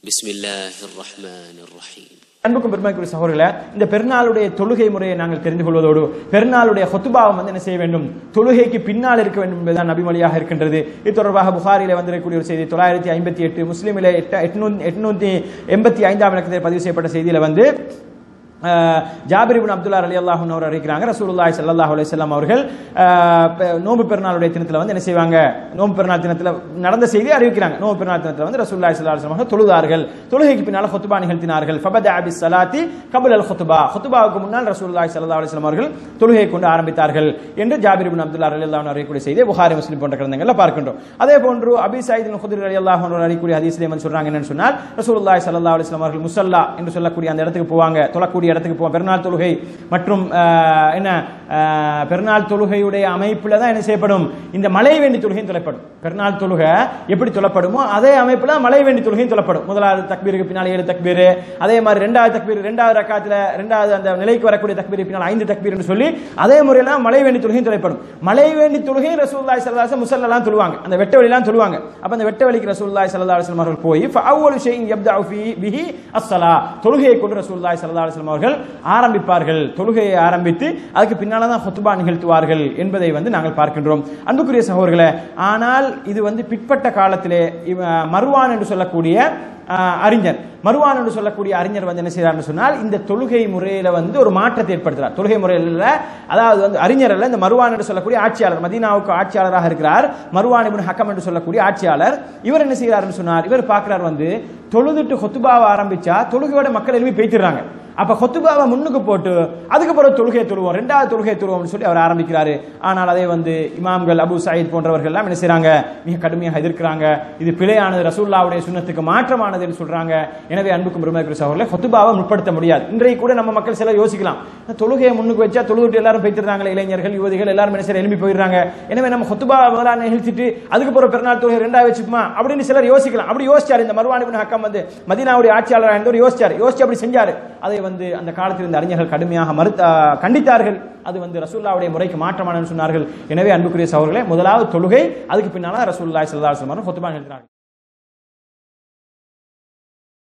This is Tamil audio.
بسم الله الرحمن الرحيم அன்புக்கும் பெருமைக்குரிய சகோதரர்களே இந்த பெருநாளுடைய தொழுகை முறையை நாங்கள் தெரிந்து கொள்வதோடு பெருநாளுடைய ஹொத்துபாவம் வந்து என்ன செய்ய வேண்டும் தொழுகைக்கு பின்னால் இருக்க வேண்டும் என்பதுதான் நபிமொழியாக இருக்கின்றது இது தொடர்பாக புகாரிலே வந்திருக்கக்கூடிய ஒரு செய்தி தொள்ளாயிரத்தி ஐம்பத்தி எட்டு முஸ்லீமிலே எட்ட- எட்நூ- எட்நூத்தி எண்பத்தி ஐந்தாம் இலக்கத்தில் பதிவு செய்யப்பட்ட செய்தியில வந்து அஹ், ஜாபிர் இப்னு அப்துல்லா அலி அல்லாஹூன் அவர் அறிவிக்கிறாங்க ரசூலுல்லாஹி ஸல்லல்லாஹு அலைஹி வஸல்லம் அவர்கள் அஹ், பெ- நோன்பு பெருநாளுடைய தினத்தில் வந்து என்ன செய்வாங்க நோன்பு பெருநாள் தினத்தில் நடந்த செய்தி அறிவிக்கிறாங்க நோன்பு பெருநாள் தினத்தில் வந்து ரசூலுல்லாஹி ஸல்லல்லாஹு அலைஹி வஸல்லம் அவர்கள் தொழுதார்கள் தொழுகைக்கு பின்னால் ஹுத்பா நிகழ்த்தினார்கள் ஃபபதா பிஸ் ஸலாத்தி கபுல் அல் ஹுத்பா ஹுத்பாவுக்கு முன்னால் ரசூலுல்லாஹி ஸல்லல்லாஹு அலைஹி வஸல்லம் அவர்கள் தொழுகை கொண்டு ஆரம்பித்தார்கள் என்று ஜாபிர் இப்னு அப்துல்லா அலி அல்லாஹ் அறியக்கூடிய செய்தியை புகாரி முஸ்லிம் போன்ற கிரந்தங்களில் பார்க்கின்றோம் அதே போன்று அபி சயீத் அல் குத்ரி அலி அல்லாஹ் அறியக்கூடிய ஹதீஸ்லேயே வந்து சொல்றாங்க என்னன்னு சொன்னால் ரசூலுல்லாஹி ஸல்லல்லாஹு அலைஹி வஸல்லம் அவர்கள் முசல்லா என்று சொல்லக்கூடிய அந்த இடத்துக்கு போவாங்க தொழக்கூடிய இடத்துக்கு போவாங்க பெருநாள் தொழுகை மற்றும் ஆஹ், என்ன ஆஹ், பெருநாள் தொழுகையுடைய அமைப்புல தான் என்ன செய்யப்படும் இந்த மலை வேண்டி தொழுகையும் தொலைப்படும் பெருநாள் தொழுகை எப்படி தொழப்படுமோ அதே அமைப்புல மலை வேண்டி தொழுகையும் தொழப்படும் முதலாவது தக்பீருக்கு பின்னால் ஏழு தக்பீர் அதே மாதிரி ரெண்டாவது தக்பீர் ரெண்டாவது ரக்காத்துல ரெண்டாவது அந்த நிலைக்கு வரக்கூடிய தக்பீருக்கு பின்னால் ஐந்து தக்பீர்னு சொல்லி அதே முறையில மலை வேண்டி தொழுகையும் தொலைப்படும் மலை வேண்டி தொழுகை ரசூலுல்லாஹி ஸல்லல்லாஹு அலைஹி வஸல்லம் முஸல்லலாம் தொழுவாங்க அந்த வெட்ட வெளிலாம் தொழுவாங்க அப்ப அந்த வெட்ட வெளிக்கு ரசூலுல்லாஹி ஸல்லல்லாஹு அலைஹி வஸல்லம் அவர்கள் போய் ஃபஅவ்வலு ஷைஇன் யப்தஉ ஃபீ பிஹி அஸ்ஸலா தொழுகையை கொண்டு ரசூலுல்லாஹி ஸல்லல்லாஹு அலைஹி வஸல்லம் அவர்கள் ஆரம்பிப்பார்கள் தொழுகையை ஆரம்பித்து அதுக்கு பின்னால தான் ஹுத்பா நிகழ்த்துவார்கள் என்பதை வந்து நாங்கள் பார்க்கின்றோம் அன்புக்குரிய சகோதரர்களே ஆனால் இது வந்து பிற்பட்ட காலத்திலே இவ- மருவான் என்று சொல்லக்கூடிய ஆஹ், அறிஞர் மருவான் என்று சொல்லக்கூடிய அறிஞர் வந்து என்ன செய்யறாருன்னு சொன்னால் இந்த தொழுகை முறையில வந்து ஒரு மாற்றத்தை ஏற்படுத்துறார் தொழுகை முறையில் அதாவது வந்து அறிஞர் அல்ல இந்த மருவான் என்று சொல்லக்கூடிய ஆட்சியாளர் மதீனாவுக்கு ஆட்சியாளராக இருக்கிறார் மருவான் இப்னு ஹக்கம் என்று சொல்லக்கூடிய ஆட்சியாளர் இவர் என்ன செய்கிறாருன்னு சொன்னார் இவர் பார்க்கிறார் வந்து தொழுதுட்டு ஹொத்துபாவை ஆரம்பிச்சா தொழுகையோட மக்கள் எழுப்பி பேய்த்திடுறாங்க அப்ப ஹொத்துபாவை முன்னுக்கு போட்டு அதுக்கு பிறகு தொழுகையை தொழுவோம் ரெண்டாவது தொழுகையை தொழுவோம்னு சொல்லி அவர் ஆரம்பிக்கிறாரு ஆனால் அதே வந்து இமாம்கள் அபு சயீத் போன்றவர்கள் எல்லாம் என்ன செய்றாங்க மிக கடுமையாக எதிர்க்கிறாங்க இது பிழையானது ரசூல்லாவுடைய சுண்ணத்துக்கு மாற்றமானதுன்னு சொல்றாங்க எனவே அன்புக்கும் பெருமைக்குரிய சகோதரர்களை ஹொத்துபாவை முற்படுத்த முடியாது இன்றைக்கு கூட நம்ம மக்கள் சிலர் யோசிக்கலாம் தொழுகையை முன்னுக்கு வச்சா தொழுதுட்டு எல்லாரும் போய்த்திருந்தாங்களே இளைஞர்கள் யுவதிகள் எல்லாரும் என்ன செய்ய எழுப்பி போயிடுறாங்க எனவே நம்ம ஹொத்துபாவை முதலாக நிகழ்த்திட்டு அதுக்கு பிறகு பெருநாள் தொழுகை ரெண்டாவது வச்சுக்குமா அப்படின்னு சிலர் யோசிக்கலாம் அப்படி யோசிச்சார் இந்த மருவான் இப்னு ஹக்கம் வந்து மதீனாவுடைய ஆட்சியாளராக இருந்தவர் யோசிச்சார் யோசிச்சு அப்படி செஞ்சாரு அதை வந்து அந்த காலத்தில் இருந்த அறிஞர்கள் கடுமையாக மறுத்த கண்டித்தார்கள் அது வந்து ரசூல்லாவுடைய முறைக்கு மாற்றமானன்னு சொன்னார்கள் எனவே அன்புக்குரிய சகோதரர்களே முதலாவது தொழுகை அதுக்கு பின்னால ரசூல்லாய் சல்லா சொல்லுவாங்க ஹொத்துபா எழுதினார்கள்